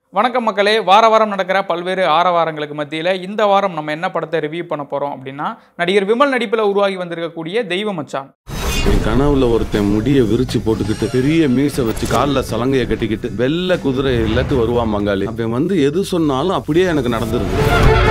வணக்கம் மக்களே வார வாரம் நடக்கிற பல்வேறு ஆரவாரங்களுக்கு மத்தியில் இந்த வாரம் நம்ம என்ன படத்தை ரிவ்யூ பண்ண போகிறோம் அப்படின்னா நடிகர் விமல் நடிப்பில் உருவாகி வந்திருக்கக்கூடிய தெய்வ மச்சான் என் கனவுல ஒருத்தன் முடிய விரிச்சு போட்டுக்கிட்டு பெரிய மீசை வச்சு கால்ல சலங்கைய கட்டிக்கிட்டு வெள்ளை குதிரை எல்லாத்து வருவான் பங்காளி அவன் வந்து எது சொன்னாலும் அப்படியே எனக்கு நடந்துருது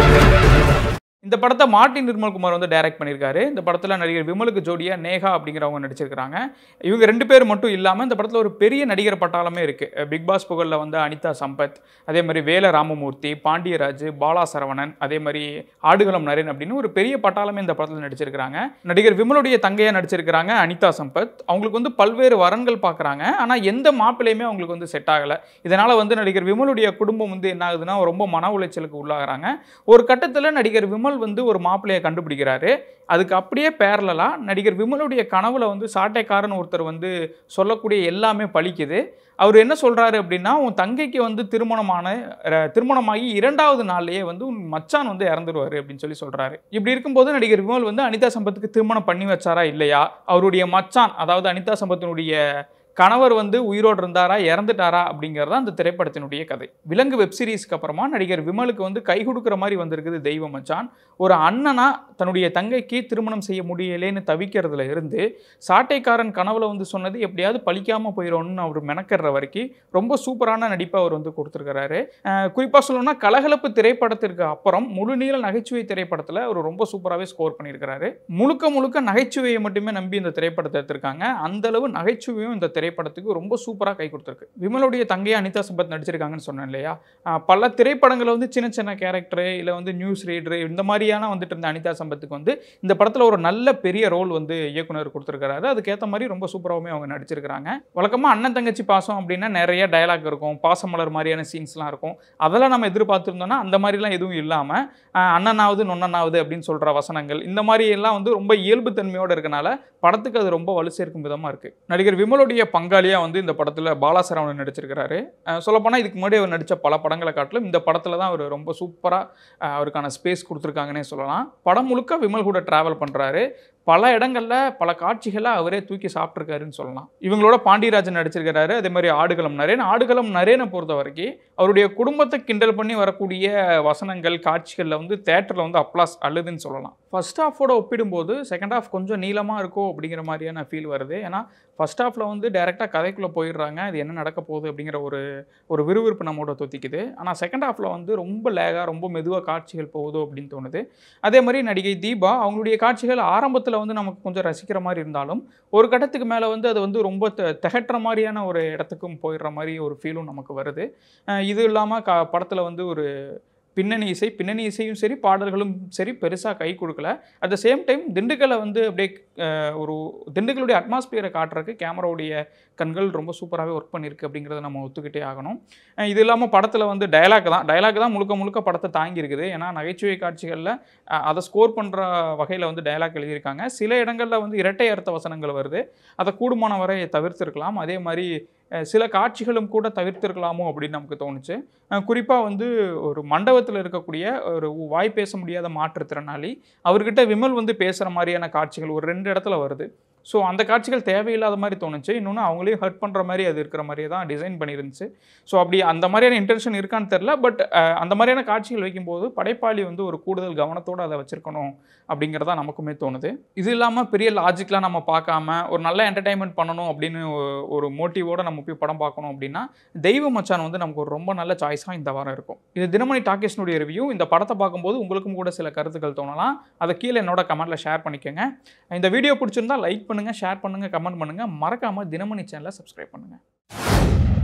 இந்த படத்தை மார்ட்டின் நிர்மல்குமார் வந்து டைரக்ட் பண்ணியிருக்காரு இந்த படத்தில் நடிகர் விமலுக்கு ஜோடியா நேஹா அப்படிங்கிறவங்க நடிச்சிருக்காங்க இவங்க ரெண்டு பேர் மட்டும் இல்லாமல் இந்த படத்தில் ஒரு பெரிய நடிகர் பட்டாளமே இருக்குது பிக் பாஸ் புகழில் வந்து அனிதா சம்பத் அதே மாதிரி வேல ராமமூர்த்தி பாண்டியராஜ் பாலா சரவணன் அதே மாதிரி ஆடுகளம் நரேன் அப்படின்னு ஒரு பெரிய பட்டாளமே இந்த படத்தில் நடிச்சிருக்கிறாங்க நடிகர் விமலுடைய தங்கையாக நடிச்சிருக்கிறாங்க அனிதா சம்பத் அவங்களுக்கு வந்து பல்வேறு வரன்கள் பார்க்குறாங்க ஆனால் எந்த மாப்பிள்ளையுமே அவங்களுக்கு வந்து செட் ஆகலை இதனால் வந்து நடிகர் விமலுடைய குடும்பம் வந்து என்ன ஆகுதுன்னா ரொம்ப மன உளைச்சலுக்கு உள்ளாகிறாங்க ஒரு கட்டத்தில் நடிகர் விமல் வந்து ஒரு மாப்பிள்ளையை கண்டுபிடிக்கிறாரு அதுக்கு அப்படியே பேரலாக நடிகர் விமலுடைய கனவுல வந்து சாட்டைக்காரன் ஒருத்தர் வந்து சொல்லக்கூடிய எல்லாமே பலிக்குது அவர் என்ன சொல்கிறாரு அப்படின்னா உன் தங்கைக்கு வந்து திருமணமான அஹ், திருமணமாகி இரண்டாவது நாள்லயே வந்து உன் மச்சான் வந்து இறந்துருவாரு அப்படின்னு சொல்லி சொல்கிறாரு இப்படி இருக்கும்போது நடிகர் விமல் வந்து அனிதா சம்பத்துக்கு திருமணம் பண்ணி வச்சாரா இல்லையா அவருடைய மச்சான் அதாவது அனிதா சம்பத்தினுடைய கணவர் வந்து உயிரோடு இருந்தாரா இறந்துட்டாரா அப்படிங்கிறது தான் அந்த திரைப்படத்தினுடைய கதை விலங்கு வெப் சீரிஸ்க்கு அப்புறமா நடிகர் விமலுக்கு வந்து கை கொடுக்குற மாதிரி வந்திருக்குது தெய்வ மச்சான் ஒரு அண்ணனா தன்னுடைய தங்கைக்கு திருமணம் செய்ய முடியலேன்னு தவிக்கிறதுல இருந்து சாட்டைக்காரன் கனவுல வந்து சொன்னது எப்படியாவது பழிக்காம போயிடும்னு அவர் மெனக்கிற வரைக்கும் ரொம்ப சூப்பரான நடிப்பை அவர் வந்து கொடுத்துருக்கிறாரு குறிப்பாக சொல்லணும்னா கலகலப்பு திரைப்படத்திற்கு அப்புறம் முழுநீள நகைச்சுவை திரைப்படத்தில் அவர் ரொம்ப சூப்பராகவே ஸ்கோர் பண்ணியிருக்கிறாரு முழுக்க முழுக்க நகைச்சுவையை மட்டுமே நம்பி இந்த திரைப்படத்தை எடுத்திருக்காங்க அந்த அளவு நகைச்சுவையும் இந்த திரைப்படத்துக்கு ரொம்ப சூப்பராக கை கொடுத்துருக்கு விமலுடைய தங்கையை அனிதா சம்பத் நடிச்சிருக்காங்கன்னு சொன்னேன் இல்லையா ஆஹ் பல திரைப்படங்களில் வந்து சின்ன சின்ன கேரக்டரு இல்லை வந்து நியூஸ் ரீடரு இந்த மாதிரியான வந்துட்டு இருந்த அனிதா சம்பத்துக்கு வந்து இந்த படத்தில் ஒரு நல்ல பெரிய ரோல் வந்து இயக்குனர் கொடுத்துருக்காரு அதுக்கேற்ற மாதிரி ரொம்ப சூப்பராகவுமே அவங்க நடிச்சிருக்கிறாங்க வழக்கமாக அண்ணன் தங்கச்சி பாசம் அப்படின்னா நிறைய டயலாக் இருக்கும் பாசமலர் மாதிரியான சீன்ஸ்லாம் இருக்கும் அதெல்லாம் நம்ம எதிர்பார்த்துருந்தோம்னா அந்த மாதிரிலாம் எதுவும் இல்லாமல் அண்ணனாவது நொண்ணனாவது அப்படின்னு சொல்கிற வசனங்கள் இந்த மாதிரி எல்லாம் வந்து ரொம்ப இயல்புத்தன்மையோடு இருக்கனால படத்துக்கு அது ரொம்ப வலு சேர்க்கும் விதமாக இருக்குது நடிகர் விமலுடைய பங்காளியாக வந்து இந்த படத்தில் பாலாசரவணன் நடிச்சிருக்கிறாரு அஹ் சொல்லப்போனால் இதுக்கு முன்னாடி அவர் நடித்த பல படங்களை காட்டிலும் இந்த படத்தில் தான் அவர் ரொம்ப சூப்பராக அவருக்கான ஸ்பேஸ் கொடுத்துருக்காங்கன்னே சொல்லலாம் படம் முழுக்க விமல் கூட ட்ராவல் பண்ணுறாரு பல இடங்களில் பல காட்சிகளை அவரே தூக்கி சாப்பிட்ருக்காருன்னு சொல்லலாம் இவங்களோட பாண்டியராஜன் நடிச்சிருக்கிறாரு அதே மாதிரி ஆடுகளம் நரேன் ஆடுகளம் நரேனை பொறுத்த வரைக்கும் அவருடைய குடும்பத்தை கிண்டல் பண்ணி வரக்கூடிய வசனங்கள் காட்சிகளில் வந்து தேட்டரில் வந்து அப்ளாஸ் அழுதுன்னு சொல்லலாம் ஃபர்ஸ்ட் ஹாஃபோட ஒப்பிடும்போது செகண்ட் ஹாஃப் கொஞ்சம் நீளமாக இருக்கோ அப்படிங்கிற மாதிரியான ஃபீல் வருது ஏன்னா ஃபர்ஸ்ட் ஹாஃபில் வந்து டேரெக்டாக கதைக்குள்ளே போயிடுறாங்க இது என்ன நடக்க போகுது அப்படிங்கிற ஒரு ஒரு விறுவிறுப்பு நம்மோட தொத்திக்குது ஆனால் செகண்ட் ஹாஃபில் வந்து ரொம்ப லேகாக ரொம்ப மெதுவாக காட்சிகள் போகுதோ அப்படின்னு தோணுது அதே மாதிரி நடிகை தீபா அவங்களுடைய காட்சிகள் ஆரம்பத்தில் வந்து நமக்கு கொஞ்சம் ரசிக்கிற மாதிரி இருந்தாலும் ஒரு கட்டத்துக்கு மேலே வந்து அது வந்து ரொம்ப த- திகட்டுற மாதிரியான ஒரு இடத்துக்கும் போயிடுற மாதிரி ஒரு ஃபீலும் நமக்கு வருது அஹ் இது இல்லாமல் க படத்தில் வந்து ஒரு பின்னணி இசை பின்னணி இசையும் சரி பாடல்களும் சரி பெருசாக கை கொடுக்கல அட் த சேம் டைம் திண்டுக்கலை வந்து அப்படியே அஹ், ஒரு திண்டுக்கலுடைய அட்மாஸ்பியரை காட்டுறதுக்கு கேமராவுடைய கண்கள் ரொம்ப சூப்பராகவே ஒர்க் பண்ணியிருக்கு அப்படிங்கிறத நம்ம ஒத்துக்கிட்டே ஆகணும் அஹ் இது இல்லாமல் படத்தில் வந்து டயலாக் தான் டயலாக் தான் முழுக்க முழுக்க படத்தை தாங்கி இருக்குது ஏன்னா நகைச்சுவை காட்சிகளில் அஹ், அதை ஸ்கோர் பண்ணுற வகையில் வந்து டயலாக் எழுதியிருக்காங்க சில இடங்களில் வந்து இரட்டை அர்த்த வசனங்கள் வருது அதை கூடுமான வரை தவிர்த்திருக்கலாம் அதே மாதிரி அஹ், சில காட்சிகளும் கூட தவிர்த்திருக்கலாமோ அப்படின்னு நமக்கு தோணுச்சு குறிப்பாக வந்து ஒரு மண்டபத்தில் இருக்கக்கூடிய ஒரு வாய் பேச முடியாத மாற்றுத்திறனாளி அவர்கிட்ட விமல் வந்து பேசுகிற மாதிரியான காட்சிகள் ஒரு ரெண்டு இடத்துல வருது ஸோ அந்த காட்சிகள் தேவையில்லாத மாதிரி தோணுச்சு இன்னொன்று அவங்களையும் ஹர்ட் பண்ணுற மாதிரி அது இருக்கிற மாதிரியே தான் டிசைன் பண்ணியிருந்துச்சு ஸோ அப்படி அந்த மாதிரியான இன்டென்ஷன் இருக்கான்னு தெரில பட் அந்த மாதிரியான காட்சிகள் வைக்கும்போது படைப்பாளி வந்து ஒரு கூடுதல் கவனத்தோடு அதை வச்சுருக்கணும் அப்படிங்கிறதா நமக்குமே தோணுது இது இல்லாமல் பெரிய லாஜிக்லாம் நம்ம பார்க்காம ஒரு நல்ல என்டர்டைன்மெண்ட் பண்ணணும் அப்படின்னு ஒ- ஒரு மோட்டிவோட நம்ம போய் படம் பார்க்கணும் அப்படின்னா தெய்வ மச்சான் வந்து நமக்கு ஒரு ரொம்ப நல்ல சாய்ஸாக இந்த வாரம் இருக்கும் இது தினமணி டாக்கீஸ்னுடைய ரிவ்யூ இந்த படத்தை பார்க்கும்போது உங்களுக்கும் கூட சில கருத்துக்கள் தோணலாம் அதை கீழே என்னோட கமெண்ட்டில் ஷேர் பண்ணிக்கோங்க இந்த வீடியோ பிடிச்சிருந்தா லைக் பண்ணுங்கள் ஷேர் பண்ணுங்கள் கமெண்ட் பண்ணுங்கள் மறக்காமல் தினமணி சேனலை சப்ஸ்கிரைப் பண்ணுங்கள்